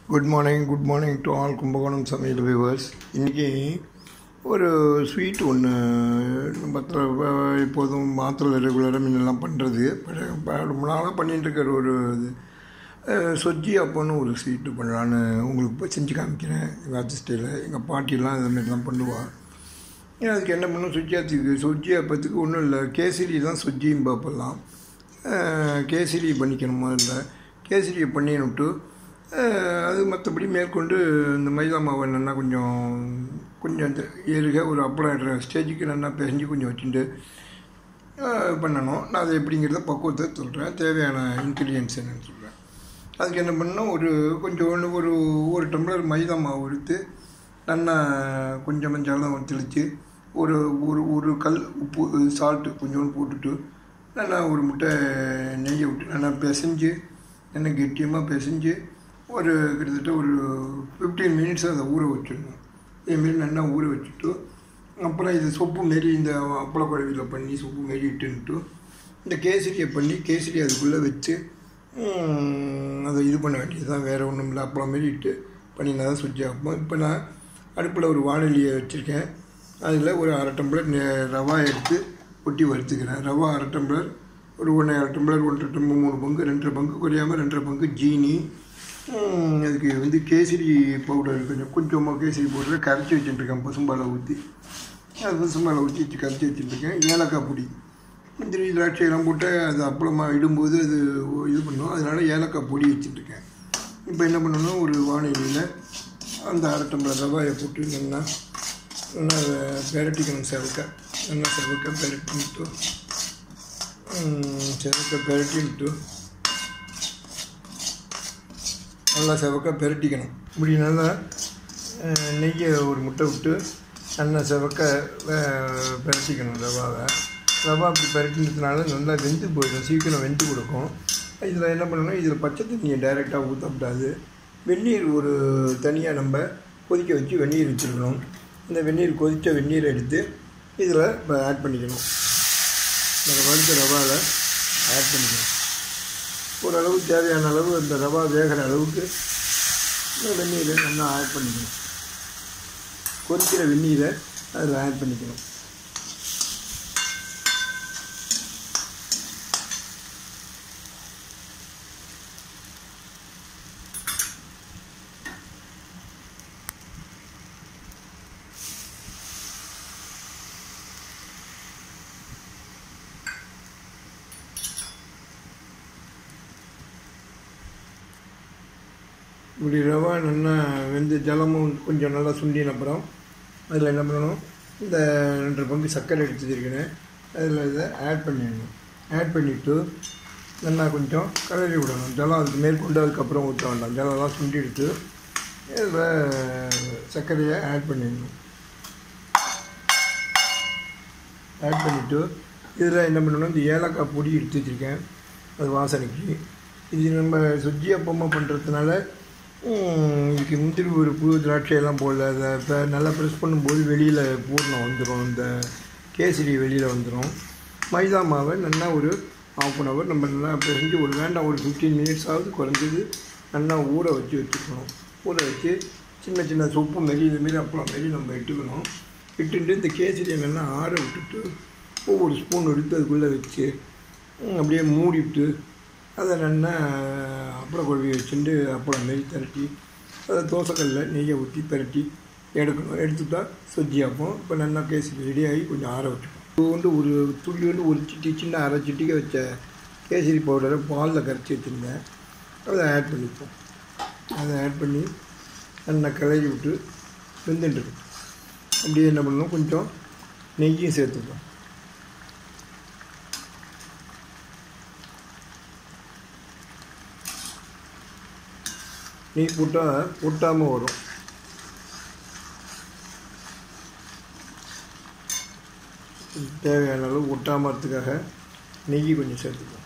good morning good morning to all Kumbakonam சமையல் viewers இன்றைக்கி ஒரு ஸ்வீட் ஒன்று பத்திர இப்போதும் மாத்திரை ரெகுலராக முன்னெல்லாம் பண்ணுறது ரொம்ப நாளாக பண்ணிட்டு இருக்கிற ஒரு இது அஹ், சொஜ்ஜி அப்போன்னு ஒரு ஸ்வீட்டு பண்ணலான்னு உங்களுக்கு இப்போ செஞ்சு காமிக்கிறேன் எங்கள் ஆச்சி ஸ்டைலில் எங்கள் பாட்டிலாம் இது மாதிரிலாம் பண்ணுவாள் ஏன் அதுக்கு என்ன பண்ணும் சுஜியாத்துக்கு சொஜ்ஜி அப்பத்துக்கு ஒன்றும் இல்லை கேசரி தான் சொஜ்ஜியும் பார்ப்பலாம் கேசரி பண்ணிக்கணும் முதல்ல கேசரியை பண்ணினுட்டு அஹ், அது மற்றபடி மேற்கொண்டு இந்த மைதா மாவை நல்லா கொஞ்சம் கொஞ்சம் இந்த ஏறுக ஒரு அப்பளம் இடுற ஸ்டேஜுக்கு நல்லா பிசைஞ்சு கொஞ்சம் வச்சுட்டு அஹ், பண்ணணும் நான் அது எப்படிங்கிறத பக்குவத்தை சொல்கிறேன் தேவையான இன்க்ரீடியன்ஸ் என்னன்னு சொல்கிறேன் அதுக்கு என்ன பண்ணணும் ஒரு கொஞ்சோண்டு ஒரு ஒரு டம்ளர் மைதா மாவு எடுத்து நல்லா கொஞ்சம் மஞ்சள் தெளித்து ஒரு ஒரு ஒரு கல் உப்பு சால்ட்டு கொஞ்சோண்டு போட்டுட்டு நல்லா ஒரு முட்டை நெய்யை விட்டு நல்லா பிசைஞ்சு நல்லா கெட்டியமாக பிசைஞ்சு ஒரு கிட்டத்தட்ட ஒரு ஃபிஃப்டீன் மினிட்ஸ் அதை ஊற வச்சிடணும் இதேமாரி நல்லா ஊற வச்சுட்டு அப்புறம் இது சொப்பு மாரி இந்த அப்பள குழவியில் பண்ணி சொப்பு மாரி இட்டுன்ட்டு இந்த கேசரியை பண்ணி கேசரி அதுக்குள்ளே வச்சு ம், அதை இது பண்ண வேண்டியது தான் வேறு ஒன்றும் இல்லை அப்பளம் மாரி இட்டு பண்ணினா தான் சுஜி ஆகும் இப்போ நான் அடுப்பில் ஒரு வானொலியை வச்சுருக்கேன் அதில் ஒரு அரை டம்ளர் நெ- ரவா எடுத்து கொட்டி வறுத்துக்கிறேன் ரவா அரை டம்ளர் ஒரு ஒன்றரை அரை டம்ளர் ஒன்றரை டம்ளர் மூணு பங்கு ரெண்டரை பங்கு குறையாமல் ரெண்டரை பங்கு ஜீனி ம், அதுக்கு வந்து கேசரி பவுடர் கொஞ்சம் கொஞ்சமாக கேசரி பவுடர் கரைச்சி வச்சுட்டுருக்கேன் பசும்பாலை ஊற்றி அது பசும்பாலை ஊற்றி வச்சு கரைச்சி வச்சுட்டுருக்கேன் ஏலக்காய் பொடி முந்திரி திராட்சை எல்லாம் போட்டு அது அப்புறமா இடும்போது அது இது பண்ணும் அதனால ஏலக்காய் பொடி வச்சுட்டுருக்கேன் இப்போ என்ன பண்ணணும் ஒரு வானிலையில் அந்த அரை டம்ளர் ரவாயை போட்டு நல்லா நல்லா அதை பெரட்டிக்கணும் செவக்க நல்லா செவக்க பெரட்டிட்டு செவக்க பெரட்டிட்டு நல்லா செவக்க பெரட்டிக்கணும் இப்படி நல்லா அஹ், நெய்யை ஒரு முட்டை விட்டு நல்லா செவக்க அஹ், பெரட்டிக்கணும் ரவாவை ரவா அப்படி பெரட்டினதுனால நல்லா வெந்து போயிடும் சீக்கிரம் வெந்து கொடுக்கும் இதில் என்ன பண்ணணும் இதில் பச்சை தண்ணியை டைரெக்டாக ஊற்றக்கூடாது வெந்நீர் ஒரு தனியாக நம்ம கொதிக்க வச்சு வெந்நீர் வச்சுருக்கணும் இந்த வெந்நீர் கொதித்த வெந்நீரை எடுத்து இதில் இப்போ ஆட் பண்ணிக்கணும் இந்த வறுத்த ரவாவில் ஆட் பண்ணிக்கணும் ஓரளவு தேவையான அளவு அந்த ரவா வேகிற அளவுக்கு இந்த வெந்நீரை நல்லா ஆட் பண்ணிக்கணும் கொதிக்கிற வெந்நீரை அதில் ஆட் பண்ணிக்கணும் இப்படி ரவா நல்லா வெந்து ஜலமும் கொஞ்சம் நல்லா சுண்டின அப்புறம் அதில் என்ன பண்ணணும் இந்த ரெண்டு பங்கு சர்க்கரை எடுத்து வச்சிருக்கிறேன் அதில் இதை ஆட் பண்ணிடணும் ஆட் பண்ணிவிட்டு நல்லா கொஞ்சம் கிளறி விடணும் ஜலம் அதுக்கு மேற்கொண்டு அதுக்கப்புறம் ஊற்ற வேண்டாம் ஜலம்லாம் சுண்டி எடுத்து இதில் சர்க்கரையை ஆட் பண்ணிடணும் ஆட் பண்ணிவிட்டு இதில் என்ன பண்ணணும் இந்த ஏலக்காய் பொடி எடுத்து வச்சுருக்கேன் அது வாசனைக்கு இது நம்ம சுஜ்ஜி அப்பமாக பண்ணுறதுனால ம், இதுக்கு முந்திரி பருப்பு திராட்சை எல்லாம் போடல அதை இப்போ நல்லா ப்ரெஸ் பண்ணும்போது வெளியில் பூர்ணம் வந்துடும் இந்த கேசரி வெளியில் வந்துடும் மைதா மாவை நல்லா ஒரு ஆஃப் அன் ஹவர் நம்ம நல்லா பிசைஞ்சு ஒரு வேண்டாம் ஒரு ஃபிஃப்டீன் மினிட்ஸ் ஆகுது குறைஞ்சது நல்லா ஊற வச்சு வச்சுக்கணும் ஊற வச்சு சின்ன சின்ன சொப்பு மாரி இதுமாரி அப்பளம் மாரி நம்ம இட்டுக்கணும் இட்டுட்டு இந்த கேசரியை நல்லா ஆற விட்டுட்டு ஒவ்வொரு ஸ்பூன் எடுத்து அதுக்குள்ளே வச்சு ம், அப்படியே மூடிவிட்டு அதை நல்லா அப்பளம் குழவி வச்சுட்டு அப்பளம் மாரி திரட்டி அதை தோசைக்கல்ல நெய்யை ஊற்றி திரட்டி எடுக்கணும் எடுத்துட்டா சொஜ்ஜி ஆப்போம் இப்போ நல்லா கேசரி ரெடி ஆகி கொஞ்சம் ஆற வச்சுக்கணும் இது வந்து ஒரு துள்ளி வந்து ஒரு சிட்டி சின்ன அரை சிட்டிக்கு வச்ச கேசரி பவுடரை பாலில் கரைச்சி வச்சுருந்தேன் அதை ஆட் பண்ணிப்போம் அதை ஆட் பண்ணி நல்லா கிளறி விட்டு வெந்துட்டு இருக்கும் அப்படியே என்ன பண்ணணும் கொஞ்சம் நெய்யும் சேர்த்துப்போம் நெய் போட்டால் ஒட்டாமல் வரும் தேவையான அளவு ஒட்டாமல் இருக்கிறதுக்காக நெய் கொஞ்சம் சேர்த்துப்போம்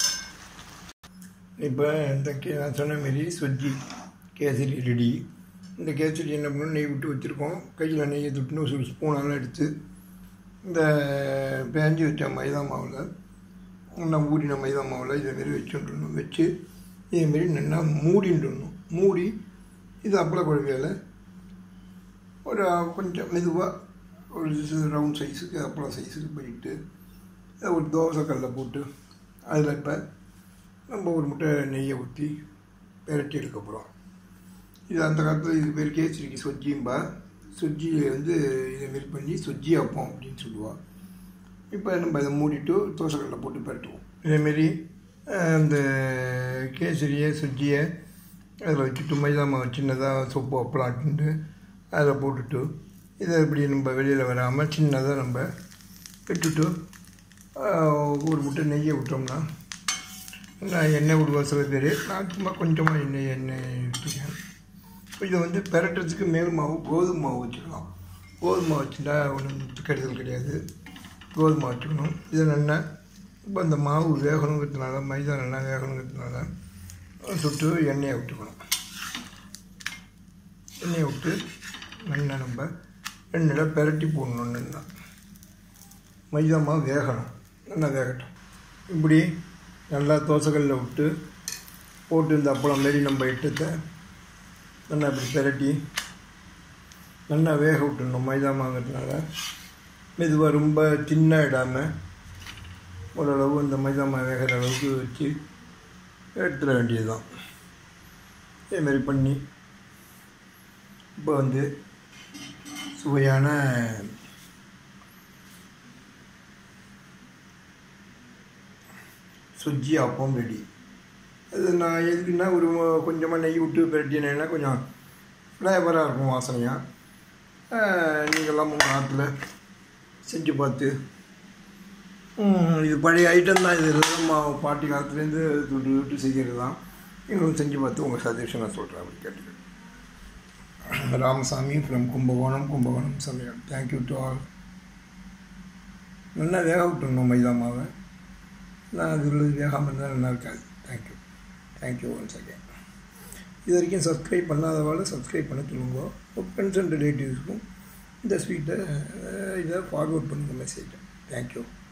இப்போ இந்த கே நான் சொன்ன மாரி சுஜ்ஜி கேசரி ரெடி இந்த கேசரி என்ன பண்ணணும் நெய் விட்டு வச்சுருக்கோம் கையில் நெய்யை தொட்டுன்னு ஒரு ஸ்பூனெல்லாம் எடுத்து இந்த பேஞ்சி வச்ச மைதா மாவில் இன்னும் ஊறின மைதா மாவில் இதேமாரி வச்சுட்டுணும் வச்சு இதேமாரி நல்லா மூடிட்டுணும் மூடி இது அப்பள குழவையால் ஒரு கொஞ்சம் மெதுவாக ஒரு ரவுண்ட் சைஸுக்கு அப்பளம் சைஸுக்கு பண்ணிட்டு ஒரு தோசை கல்லை போட்டு அதில் இப்போ நம்ம ஒரு முட்டை நெய்யை ஊற்றி பெரட்டி எடுக்க போகிறோம் இது அந்த காலத்தில் இது பேர் கேசரிக்கு சொஜ்ஜிம்பா சொஜ்ஜியை வந்து இதேமாரி பண்ணி சொஜ்ஜி அப்பம் அப்படின்னு சொல்லுவாள் இப்போ நம்ம இதை மூடிட்டு தோசைக்கல்ல போட்டு பரட்டுவோம் இதேமாரி அந்த கேசரியை சுஜியை அதில் வச்சுட்டு மைதா மாவு சின்னதாக சொப்பு அப்பளாட்டு அதில் போட்டுட்டு இதை இப்படி நம்ம வெளியில் வராமல் சின்னதாக நம்ம விட்டுட்டு ஒரு முட்டை நெய்யை விட்டோம்னா நான் எண்ணெய் விடுவேன் சில பேர் நான் சும்மா கொஞ்சமாக எண்ணெய் எண்ணெய் விட்டுருக்கேன் இதை வந்து பெரட்டுறதுக்கு மேல் மாவு கோதுமை மாவு வச்சுக்கலாம் கோதுமை மாவு வச்சுட்டா ஒன்றும் கெடுதல் கிடையாது கோதுமை வச்சுக்கணும் இதை நல்லா இப்போ அந்த மாவு வேகணுங்கிறதுனால மைதா நல்லா வேகணுங்கிறதுனால சுட்டு எண்ணெயை விட்டுக்கணும் எண்ணெயை விட்டு நல்லா நம்ம எண்ணெயில் பெரட்டி போடணும் நல்லா மைதா மாவு வேகணும் நல்லா வேகட்டும் இப்படி நல்லா தோசைக்கல்லில் விட்டு போட்டு இந்த அப்பளம் மாரி நம்ம இட்டத்தை நல்லா இப்படி பெரட்டி நல்லா வேக விட்டுடணும் மைதா மாங்கிறதுனால மெதுவாக ரொம்ப சின்ன இடாமல் ஓரளவு இந்த மைதா மாவு வேகிற அளவுக்கு வச்சு எடுத்துட வேண்டியது தான் இதேமாரி பண்ணி இப்போ வந்து சுவையான சுஜ்ஜி அப்பம் ரெடி அது நான் எதுக்குன்னா ஒரு கொஞ்சமாக நெய் விட்டு பெரட்டினேன்னா கொஞ்சம் ஃப்ளேவராக இருக்கும் வாசனையாக நீங்கள்லாம் உங்கள் ஆற்றுல செஞ்சு பார்த்து இது பழைய ஐட்டம் தான் இது எல்லாம் பாட்டி காலத்துலேருந்து துட்டு விட்டு செய்கிறது தான் நீங்களும் செஞ்சு பார்த்து உங்கள் சஜஷன் நான் சொல்கிறேன் அப்படி கேட்டுக்கிறேன் ராமசாமி ஃப்ரம் கும்பகோணம் கும்பகோணம் சமையல் தேங்க்யூ டு ஆல் நல்லா வேக விட்டுணும் மைதா மாவை நான் அது உள்ளது வேகாமல் இருந்தால் நல்லா இருக்காது தேங்க்யூ தேங்க்யூ ஒன்ஸ் அகேன் இது வரைக்கும் சப்ஸ்கிரைப் பண்ணாதவாள் சப்ஸ்கிரைப் பண்ண சொல்லுங்க ஃப்ரெண்ட்ஸ் அண்ட் ரிலேட்டிவ்ஸ்க்கும் இந்த ஸ்வீட்டை இதை ஃபார்வர்ட் பண்ணுங்கள் மெசேஜை தேங்க்யூ